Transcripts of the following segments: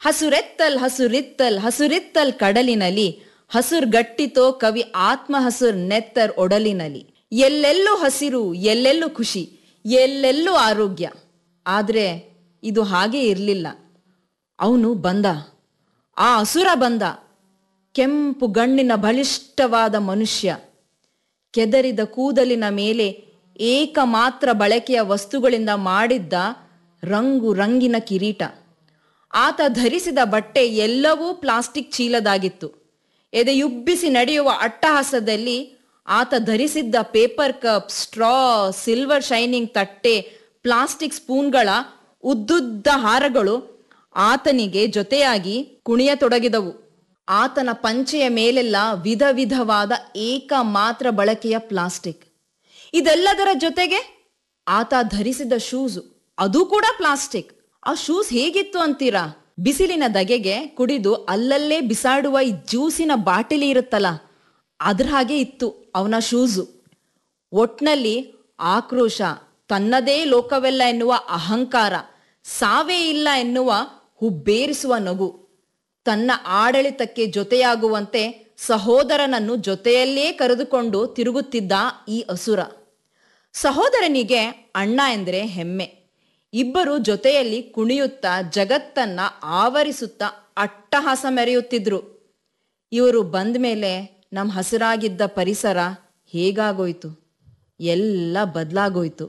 ಹಸುರೆತ್ತಲ್ ಹಸುರಿತ್ತಲ್ ಹಸುರಿತ್ತಲ್ ಕಡಲಿನಲ್ಲಿ ಹಸುರ್ಗಟ್ಟಿತೋ ಕವಿ ಆತ್ಮ ಹಸುರ್ ನೆತ್ತರ್ ಒಡಲಿನಲ್ಲಿ ಎಲ್ಲೆಲ್ಲೂ ಹಸಿರು ಎಲ್ಲೆಲ್ಲೂ ಖುಷಿ ಎಲ್ಲೆಲ್ಲೂ ಆರೋಗ್ಯ ಆದ್ರೆ ಇದು ಹಾಗೆ ಇರಲಿಲ್ಲ ಅವನು ಬಂದ ಆ ಅಸುರ ಬಂದ ಕೆಂಪು ಗಣ್ಣಿನ ಬಲಿಷ್ಠವಾದ ಮನುಷ್ಯ ಕೆದರಿದ ಕೂದಲಿನ ಮೇಲೆ ಏಕಮಾತ್ರ ಬಳಕೆಯ ವಸ್ತುಗಳಿಂದ ಮಾಡಿದ್ದ ರಂಗು ರಂಗಿನ ಕಿರೀಟ ಆತ ಧರಿಸಿದ ಬಟ್ಟೆ ಎಲ್ಲವೂ ಪ್ಲಾಸ್ಟಿಕ್ ಚೀಲದಾಗಿತ್ತು ಎದೆಯುಬ್ಬಿಸಿ ನಡೆಯುವ ಅಟ್ಟಹಾಸದಲ್ಲಿ ಆತ ಧರಿಸಿದ್ದ paper cup straw silver shining ತಟ್ಟೆ ಪ್ಲಾಸ್ಟಿಕ್ ಸ್ಪೂನ್ಗಳ ಉದ್ದುದ್ದ ಹಾರಗಳು ಆತನಿಗೆ ಜೊತೆಯಾಗಿ ಕುಣಿಯತೊಡಗಿದವು ಆತನ ಪಂಚೆಯ ಮೇಲೆಲ್ಲ ವಿಧ ವಿಧವಾದ ಏಕ ಮಾತ್ರ ಬಳಕೆಯ ಪ್ಲಾಸ್ಟಿಕ್ ಇದೆಲ್ಲದರ ಜೊತೆಗೆ ಆತ ಧರಿಸಿದ ಶೂಸ್ ಅದು ಕೂಡ ಪ್ಲಾಸ್ಟಿಕ್ ಆ ಶೂಸ್ ಹೇಗಿತ್ತು ಅಂತೀರಾ ಬಿಸಿಲಿನ ದಗೆಗೆ ಕುಡಿದು ಅಲ್ಲಲ್ಲೇ ಬಿಸಾಡುವ ಈ ಜ್ಯೂಸಿನ ಬಾಟಲಿ ಇರುತ್ತಲ್ಲ ಅದ್ರ ಹಾಗೆ ಇತ್ತು ಅವನ ಶೂಸು ಒಟ್ನಲ್ಲಿ ಆಕ್ರೋಶ ತನ್ನದೇ ಲೋಕವೆಲ್ಲ ಎನ್ನುವ ಅಹಂಕಾರ ಸಾವೇ ಇಲ್ಲ ಎನ್ನುವ ಹುಬ್ಬೇರಿಸುವ ನಗು ತನ್ನ ಆಡಳಿತಕ್ಕೆ ಜೊತೆಯಾಗುವಂತೆ ಸಹೋದರನನ್ನು ಜೊತೆಯಲ್ಲೇ ಕರೆದುಕೊಂಡು ತಿರುಗುತ್ತಿದ್ದ ಈ ಅಸುರ ಸಹೋದರನಿಗೆ ಅಣ್ಣ ಎಂದರೆ ಹೆಮ್ಮೆ ಇಬ್ಬರು ಜೊತೆಯಲ್ಲಿ ಕುಣಿಯುತ್ತಾ ಜಗತ್ತನ್ನ ಆವರಿಸುತ್ತಾ ಅಟ್ಟಹಾಸ ಮೆರೆಯುತ್ತಿದ್ರು ಇವರು ಬಂದ ಮೇಲೆ ನಮ್ಮ ಹಸಿರಾಗಿದ್ದ ಪರಿಸರ ಹೇಗಾಗೋಯ್ತು ಎಲ್ಲ ಬದಲಾಗೋಯ್ತು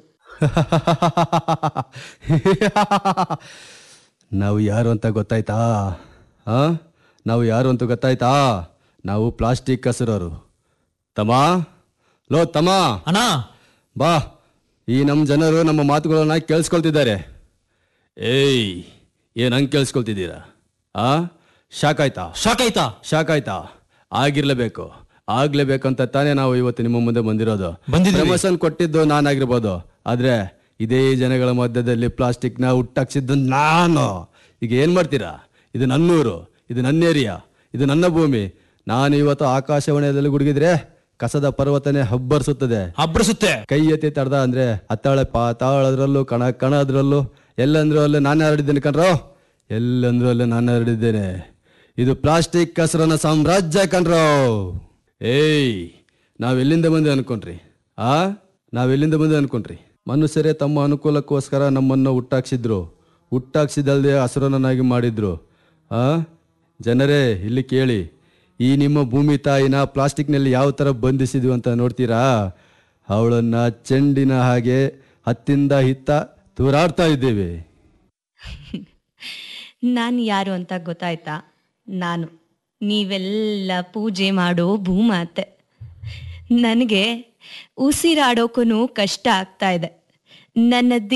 ನಾವು ಯಾರು ಅಂತ ಗೊತ್ತಾಯ್ತಾ ಆ ನಾವು ಯಾರು ಅಂತ ಗೊತ್ತಾಯ್ತಾ ನಾವು ಪ್ಲಾಸ್ಟಿಕ್ ಹಸಿರೋರು ತಮ್ಮ ಲೋ ತಮ್ಮ ಅಣ್ಣ ಬಾ ಈ ನಮ್ಮ ಜನರು ನಮ್ಮ ಮಾತುಗಳನ್ನ ಕೇಳಿಸ್ಕೊಳ್ತಿದ್ದಾರೆ ಏಯ್ ಏನು ಹಂಗೆ ಕೇಳಿಸ್ಕೊಳ್ತಿದ್ದೀರಾ ಆ ಶಾಕ್ ಆಯ್ತಾ ಶಾಕ್ ಆಯ್ತಾ ಶಾಕ್ ಆಯ್ತಾ ಆಗಿರ್ಲೇಬೇಕು ಆಗ್ಲೇಬೇಕಂತ ತಾನೇ ನಾವು ಇವತ್ತು ನಿಮ್ಮ ಮುಂದೆ ಬಂದಿರೋದು ಬಂದಿದ್ದೀವಿ. ಪ್ರಮೋಷನ್ ಕೊಟ್ಟಿದ್ದು ನಾನಾಗಿರ್ಬೋದು ಆದ್ರೆ ಇದೇ ಜನಗಳ ಮಧ್ಯದಲ್ಲಿ ಪ್ಲಾಸ್ಟಿಕ್ನ ಹುಟ್ಟಾಕ್ಸಿದ್ದು ನಾನು ಈಗ ಏನ್ ಮಾಡ್ತೀರಾ ಇದು ನನ್ನೂರು ಇದು ನನ್ನ ಏರಿಯಾ ಇದು ನನ್ನ ಭೂಮಿ ನಾನು ಇವತ್ತು ಆಕಾಶವಾಣಿಯಲ್ಲಿ ಗುಡುಗಿದ್ರೆ ಕಸದ ಪರ್ವತನೇ ಹಬ್ಬರಿಸುತ್ತದೆ ಅಬ್ರಸುತ್ತೆ ಕೈ ಎತ್ತಿ ತಡ್ದ ಅಂದ್ರೆ ಅತ್ತಾಳೆ ಪಾತಾಳದ್ರಲ್ಲೂ ಕಣ ಕಣದ್ರಲ್ಲೂ ಎಲ್ಲಂದ್ರೂ ಅಲ್ಲೇ ನಾನು ಹರಡಿದ್ದೇನೆ ಕಣ್ರೋ ಎಲ್ಲಂದ್ರೂ ಅಲ್ಲೇ ನಾನು ಹರಡಿದ್ದೇನೆ ಇದು ಪ್ಲಾಸ್ಟಿಕ್ ಕಸರನ ಸಾಮ್ರಾಜ್ಯ ಕಣ್ರೋ ಏಯ್ ನಾವೆಲ್ಲಿಂದ ಬಂದೆ ಅನ್ಕೊಂಡ್ರಿ ಆ ನಾವೆಲ್ಲಿಂದ ಬಂದೆ ಅನ್ಕೊಂಡ್ರಿ ಮನುಷ್ಯರೇ ತಮ್ಮ ಅನುಕೂಲಕ್ಕೋಸ್ಕರ ನಮ್ಮನ್ನು ಹುಟ್ಟಾಕ್ಸಿದ್ರು ಹುಟ್ಟಾಕ್ಸಿದಲ್ದೆ ಹಸುರನನ್ನಾಗಿ ಮಾಡಿದ್ರು ಆ ಜನರೇ ಇಲ್ಲಿ ಕೇಳಿ ಈ ನಿಮ್ಮ ಭೂಮಿ ತಾಯಿನ ಪ್ಲಾಸ್ಟಿಕ್ನಲ್ಲಿ ಯಾವ ಥರ ಬಂಧಿಸಿದ್ವಿ ಅಂತ ನೋಡ್ತೀರಾ ಅವಳನ್ನ ಚೆಂಡಿನ ಹಾಗೆ ಹತ್ತಿಂದ ಹಿತ್ತ ತೂರಾಡ್ತಾ ಇದ್ದೇವೆ ನಾನು ಯಾರು ಅಂತ ಗೊತ್ತಾಯ್ತಾ ನಾನು ನೀವೆಲ್ಲ ಪೂಜೆ ಮಾಡೋ ಭೂಮಾತೆ ನನಗೆ ಉಸಿರಾಡೋಕ್ಕೂ ಕಷ್ಟ ಆಗ್ತಾ ಇದೆ ನನ್ನ